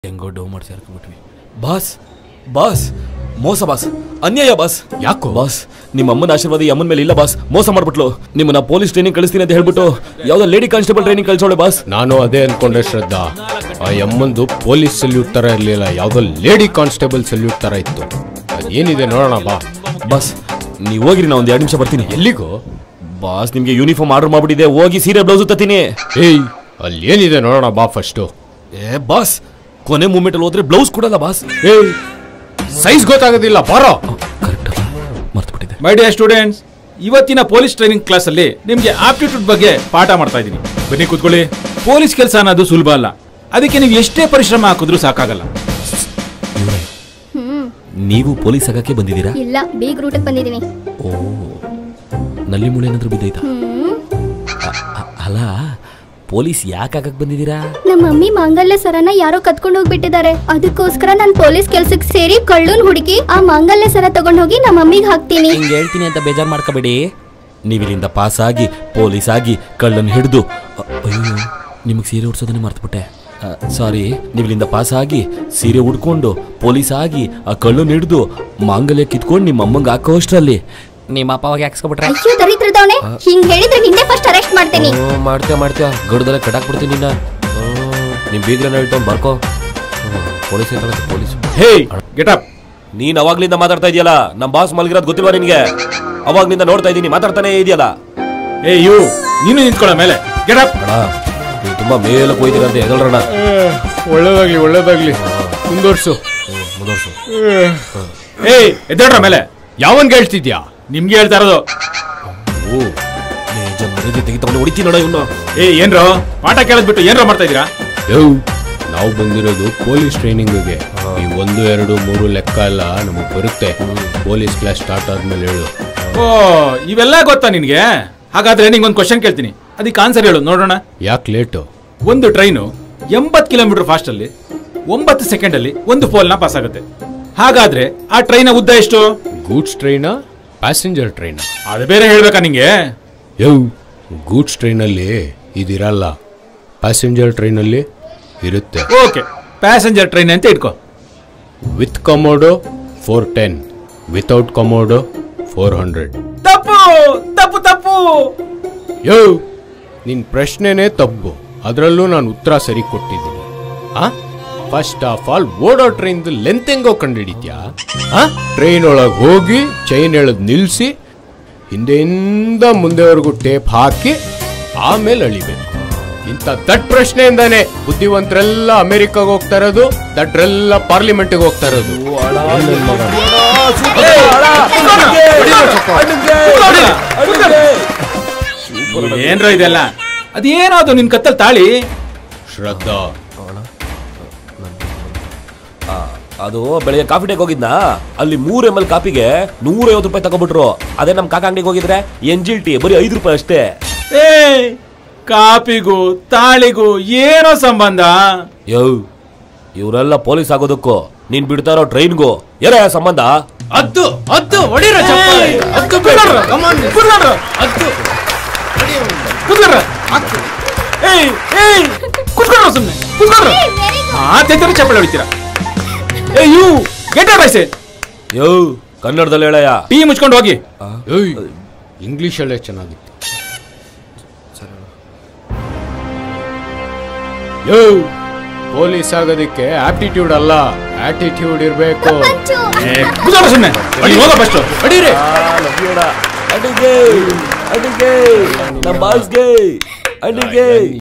ಹೆಂಗೋ ಡೋ ಮಾಡಿ ಸೇರ್ಕೊಂಡ್ಬಿಟ್ವಿ ಬಾಸ್ ಬಾಸ್ ಮೋಸ ಬಾಸ್ ಅನ್ಯಾಯ ಬಾಸ್ ಯಾಕೋ? ಬಾಸ್ ನಿಮ್ಮ ಅಮ್ಮನ ಆಶೀರ್ವಾದ ಈ ಅಮ್ಮನ ಮೇಲೆ ಇಲ್ಲ ಬಾಸ್ ಮೋಸ ಮಾಡ್ಬಿಟ್ಲು ನಿಮ್ಮನ್ನ ಪೊಲೀಸ್ ಟ್ರೈನಿಂಗ್ ಕಳಿಸ್ತೀನಿ ಅಂತ ಹೇಳ್ಬಿಟ್ಟು ಯಾವ್ದೋ ಲೇಡಿ ಕಾನ್ಸ್ಟೇಬಲ್ ಟ್ರೈನಿಂಗ್ ಕಳ್ಸೋಳೆ ಬಾಸ್ ನಾನು ಅದೇ ಅನ್ಕೊಂಡೆ ಶ್ರದ್ಧಾ ಆ ಯಮ್ಮಂದು ಪೊಲೀಸ್ ಸಲ್ಯೂಟ್ ತರ ಇರ್ಲಿಲ್ಲ ಯಾವ್ದೋ ಲೇಡಿ ಕಾನ್ಸ್ಟೇಬಲ್ ಸಲ್ಯೂಟ್ ತರ ಇತ್ತು ಏನಿದೆ ನೋಡೋಣ ಬಾ ಬಾಸ್ ನೀವು ಹೋಗಿರಿ ನಾ ಒಂದ್ ಎರಡು ನಿಮಿಷ ಬರ್ತೀನಿ ಎಲ್ಲಿಗೋ ಬಾಸ್ ನಿಮ್ಗೆ ಯೂನಿಫಾರ್ಮ್ ಆರ್ಡರ್ ಮಾಡ್ಬಿಟ್ಟಿದೆ ಹೋಗಿ ಸೀರೆ ಬ್ಲೌಸ್ ತತ್ತೀನಿ ಏಯ್ ಅಲ್ಲಿ ಏನಿದೆ ನೋಡೋಣ ಬಾ ಫಸ್ಟು ಏ ಬಾಸ್ ಕೊನೆ ಮೂಮೆಂಟ್ ಅಲ್ಲಿ ಹೋದ್ರೆ ಬ್ಲೌಸ್ ಕೊಡಲ್ಲ ಬಾಸ್ ಏಯ್ ಸೈಜ್ ಗೊತ್ತಾಗೋದಿಲ್ಲ ಬಾರೋ ಕರೆಕ್ಟ್ ಮರ್ತ್ಬಿಟ್ಟಿದೆ ಮೈ ಡಿಯರ್ ಸ್ಟೂಡೆಂಟ್ಸ್ ಇವತ್ತಿನ ಪೊಲೀಸ್ ಟ್ರೈನಿಂಗ್ ಕ್ಲಾಸಲ್ಲಿ ನಿಮಗೆ ಆಪ್ಟಿಟ್ಯೂಡ್ ಬಗ್ಗೆ ಪಾಠ ಮಾಡ್ತಾ ಇದ್ದೀನಿ ಬನ್ನಿ ಕೂತ್ಕೊಳ್ಳಿ ಪೊಲೀಸ್ ಕೆಲಸ ಅನ್ನೋದು ಸುಲಭ ಅಲ್ಲ ಅದಕ್ಕೆ ನೀವು ಎಷ್ಟೇ ಪರಿಶ್ರಮ ಹಾಕಿದ್ರೂ ಸಾಕಾಗಲ್ಲ ನೀವು ಪೊಲೀಸ್ ಆಗಕ್ಕೆ ಬಂದಿದ್ದೀರಾ ಇಲ್ಲ ಬೀಗ್ ರೂಟಕ್ಕೆ ಬಂದಿದ್ದೀನಿ ಓ ನಲ್ಲಿ ಮುಳೆ ಏನಾದ್ರು ಬಿದ್ದೈತಾ ಅ- ಅ- ಅಲ್ಲ ಪೊಲೀಸ್ ಯಾಕೆ ಆಗಕ್ ಬಂದಿದ್ದೀರಾ ನಮ್ಮ ಮಮ್ಮಿ ಮಾಂಗಲ್ಯ ಸರನ ಯಾರೋ ಕತ್ಕೊಂಡು ಹೋಗ್ಬಿಟ್ಟಿದ್ದಾರೆ ಅದಕ್ಕೋಸ್ಕರ ನಾನು ಪೊಲೀಸ್ ಕೆಲ್ಸಕ್ಕೆ ಸೇರಿ ಕಳ್ಳನ್ ಹುಡುಕಿ ಆ ಮಾಂಗಲ್ಯ ಸರ ತಗೊಂಡ್ ಹೋಗಿ ನಮ್ಮ ಮಮ್ಮಿಗೆ ಹಾಕ್ತೀನಿ ಹಿಂಗೆ ಹೇಳ್ತೀನಿ ಅಂತ ಬೇಜಾರು ಮಾಡ್ಕೋಬೇಡಿ ನೀವಿಲ್ಲಿಂದ ಪಾಸ್ ಆಗಿ ಪೊಲೀಸ್ ಆಗಿ ಕಳ್ಳನ್ ಹಿಡಿದು ಅಯ್ಯೋ ನಿಮಗೆ ಸೀರೆ ಉಡ್ಸೋದನ್ನೇ ಮರ್ತ್ಬಿಟ್ಟೆ ಸಾರಿ ನೀವಿಲ್ಲಿಂದ ಪಾಸ್ ಆಗಿ ಸೀರೆ ಉಡ್ಕೊಂಡು ಪೊಲೀಸ್ ಆಗಿ ಆ ಕಳ್ಳನ್ ಹಿಡಿದು ಮಾಂಗಲ್ಯ ಕಿತ್ಕೊಂಡು ನಿಮ್ಮ ಅಮ್ಮಂಗೆ ಹಾಕೋ ಅಷ್ಟರಲ್ಲಿ ನಿಮ್ಮ ಅಪ್ಪ ಅವಾಗ ಹಾಕ್ಸ್ಕೊಬಿಟ್ರೆ ಅಯ್ಯೋ ದರಿದ್ರದವನೆ ಹಿಂಗ್ ಹೇಳಿದ್ರೆ ನಿನ್ನೆ ಫಸ್ಟ್ ಅರೆಸ್ಟ್ ಮಾಡ್ತೀನಿ ಮಾಡ್ತೀಯ ಮಾಡ್ತೀಯ ಗಡ್ದಲ್ಲೇ ಕಟಾಕ್ಬಿಡ್ತೀನಿ ನಿನ್ನ ನಿಮ್ ಬೀಗ್ರನ್ನ ಹೇಳ್ಕೊಂಡು ಬರ್ಕೋ police police hey get up ನೀನ್ ಅವಾಗ್ಲಿಂದ ಮಾತಾಡ್ತಾ ಇದೆಯಲ್ಲ ನಮ್ ಬಾಸ್ ಮಲ್ಗಿರೋದ್ ಗೊತ್ತಿಲ್ವಾ ನಿನ್ಗೆ ಅವಾಗ್ಲಿಂದ ನೋಡ್ತಾ ಇದೀನಿ ಮಾತಾಡ್ತಾನೆ ಇದೆಯಲ್ಲ ಏ ಯು ನೀನು ನಿಂತ್ಕೊಳ್ಳೋ ಮೇಲೆ ಗೆಟ್ ಅಪ್ ಅಣ್ಣ ನೀವು ತುಂಬಾ ಮೇಲಕ್ಕೆ ಹೋಯ್ತೀರ ಅಂತ ಎದಳ್ರಣ್ಣ ಒಳ್ಳೇದಾಗ್ಲಿ ಒಳ್ಳೇದಾಗ್ಲಿ ಮುಂದುವರ್ಸು ಮುಂದುವರ್ಸು ಏ ಎದ್ದೇಳ್ರ ಮೇಲೆ ಯಾವನ್ಗೆ ಹೇಳ್ತಿದ್ಯಾ ನಿಮ್ಗೆ ಹೇಳ್ತಾ ಇರೋದು ಓ ನಿಜ ಮರ್ಯಾದೆ ತೆಗಿತಕೊಂಡು ಹೊಡಿತೀನಿ ನೋಡ ಇವನು ಏ ಏನ್ರೋ ಪಾಠ ಕೇಳದ್ಬಿಟ್ಟು ಏನ್ರೋ ಮಾಡ್ತಾ ಇದೀರಾ ಯೋ ನಾವು ಬಂದಿರೋದು ಪೊಲೀಸ್ ಟ್ರೈನಿಂಗ್ಗೆ ಈ ಒಂದು ಎರಡು ಮೂರು ಲೆಕ್ಕ ಎಲ್ಲ ನಮಗೆ ಬರುತ್ತೆ ಪೊಲೀಸ್ ಕ್ಲಾಸ್ ಸ್ಟಾರ್ಟ್ ಆದ್ಮೇಲೆ ಹೇಳು ಓ ಇವೆಲ್ಲ ಗೊತ್ತಾ ನಿನ್ಗೆ ಹಾಗಾದ್ರೆ ನಿಂಗೊಂದು ಕ್ವಶನ್ ಕೇಳ್ತೀನಿ ಅದಕ್ಕೆ ಆನ್ಸರ್ ಹೇಳು ನೋಡೋಣ ಯಾಕೆ ಲೇಟು ಒಂದು ಟ್ರೈನು ಎಂಬತ್ತು ಕಿಲೋಮೀಟರ್ ಫಾಸ್ಟ್ ಅಲ್ಲಿ ಒಂಬತ್ತು ಸೆಕೆಂಡ್ ಅಲ್ಲಿ ಒಂದು ಪೋಲ್ನ ಪಾಸ್ ಆಗುತ್ತೆ ಹಾಗಾದ್ರೆ ಆ ಟ್ರೈನ ಉದ್ದ ಎಷ್ಟು ಗೂಡ್ಸ್ ಟ್ರೈನಾ ಪ್ಯಾಸೆಂಜರ್ ಟ್ರೈನಾ ಅದು ಬೇರೆ ಹೇಳ್ಬೇಕಾ ನಿಂಗೆ ಯೋ ಗೂಡ್ಸ್ ಟ್ರೈನಲ್ಲಿ ಇದಿರಲ್ಲ ಪ್ಯಾಸೆಂಜರ್ ಟ್ರೈನಲ್ಲಿ ಇರುತ್ತೆ ಓಕೆ ಪ್ಯಾಸೆಂಜರ್ ಟ್ರೈನ್ ಅಂತ ಇಟ್ಕೋ ವಿತ್ ಕಮೋಡೋ ಫೋರ್ ಟೆನ್ ವಿತೌಟ್ ಕಮೋಡೋ ಫೋರ್ ಹಂಡ್ರೆಡ್ ತಪ್ಪು ತಪ್ಪು ತಪ್ಪು ಯೋ ನಿನ್ ಪ್ರಶ್ನೆನೇ ತಪ್ಪು ಅದರಲ್ಲೂ ನಾನು ಉತ್ತರ ಸರಿ ಕೊಟ್ಟಿದ್ದೀನಿ ಆ ಫಸ್ಟ್ ಆಫ್ ಆಲ್ ಓಡೋ ಟ್ರೈನ್ ಲೆಂತ್ ಹೆಂಗೋ ಕಂಡಿಡಿದ್ಯಾ ಆ ಟ್ರೈನ್ ಒಳಗೆ ಹೋಗಿ ಚೈನ್ ಎಳೆದು ನಿಲ್ಲಿಸಿ ಹಿಂದೆಯಿಂದ ಮುಂದೆವರೆಗೂ ಟೇಪ್ ಹಾಕಿ ಆಮೇಲೆ ಅಳಿಬೇಕು ಇಂಥ ದಟ್ ಪ್ರಶ್ನೆಯಿಂದಾನೆ ಬುದ್ಧಿವಂತರೆಲ್ಲ ಅಮೆರಿಕಾಗ ಹೋಗ್ತಾ ಇರೋದು ದಟ್ರೆಲ್ಲ ಪಾರ್ಲಿಮೆಂಟ್ಗೆ ಹೋಗ್ತಾ ಇರೋದು ನನ್ ಮಗ. ಏನ್ರ ಇದೆಲ್ಲ ಅದೇನೋ ಅದು ನಿನ್ ಕತ್ತಲ್ ತಾಳಿ ಶ್ರದ್ಧಾ ಅದು ಬೆಳಿಗ್ಗೆ ಕಾಫಿ ಡೇಗೆ ಹೋಗಿದ್ನಾ ಅಲ್ಲಿ ಮೂರ್ ಎಮ್ ಎಲ್ ಕಾಪಿಗೆ ನೂರೈವತ್ತು ರೂಪಾಯಿ ತಗೊಬಿಟ್ರು ಅದೇ ನಮ್ ಕಾಕ ಅಂಗಡಿಗೆ ಹೋಗಿದ್ರೆ ಎಂಜಿಲ್ ಟೀ ಬರೀ ಐದು ರೂಪಾಯಿ ಅಷ್ಟೇ ಏ ಕಾಪಿಗೂ ತಾಳಿಗೂ ಏನೋ ಸಂಬಂಧ ಯೋ ಇವರೆಲ್ಲ ಪೊಲೀಸ್ ಆಗೋದಕ್ಕೂ ನೀನ್ ಬಿಡ್ತಾ ಇರೋ ಟ್ರೈನ್ಗೂ ಏನ ಸಂಬಂಧ ಅದ್ದು ಅದ್ದು ಹೊಡಿರ ಚಪ್ಪಾಳೆ. ಅದ್ದು ಬೇಡ. Come on. ಅದ್ದು ಕುತ್ಕೊಳ್ರ ಏಯ್ ಏಯ್ ಕುತ್ಕೊಳ್ರ ಸುಮ್ನೆ ಕುತ್ಕೊಳ್ರ ಮಾತಾಡ್ತಾರೆ ಚಪ್ಪಳೆ ಹೊಡಿತೀರಾ ಏ ಯು ಗೆಟ್ ಔಟ್ ಐಸೆ ಯೋ ಕನ್ನಡದಲ್ಲಿ ಹೇಳಯ್ಯ ಟೀ ಮುಚ್ಕೊಂಡು ಹೋಗಿ ಏಯ್ ಇಂಗ್ಲಿಷಲ್ಲೇ ಚೆನ್ನಾಗಿತ್ತು ಯೋ ಪೊಲೀಸ್ ಆಗೋದಕ್ಕೆ ಆಪ್ಟಿಟ್ಯೂಡ್ ಅಲ್ಲ ಆಟಿಟ್ಯೂಡ್ ಇರಬೇಕು ಏ ಕುತ್ಕೊಳ್ರ ಸುಮ್ನೆ ಅಲ್ಲಿ ಹೋಗ ಫಸ್ಟ್ ಹೊಡೀರಿ ಅಡಿಗೆ ಅಡಿಗೆ ನಮ್ಮ ಬಾಸ್ಗೆ ಅಡಿಗೆ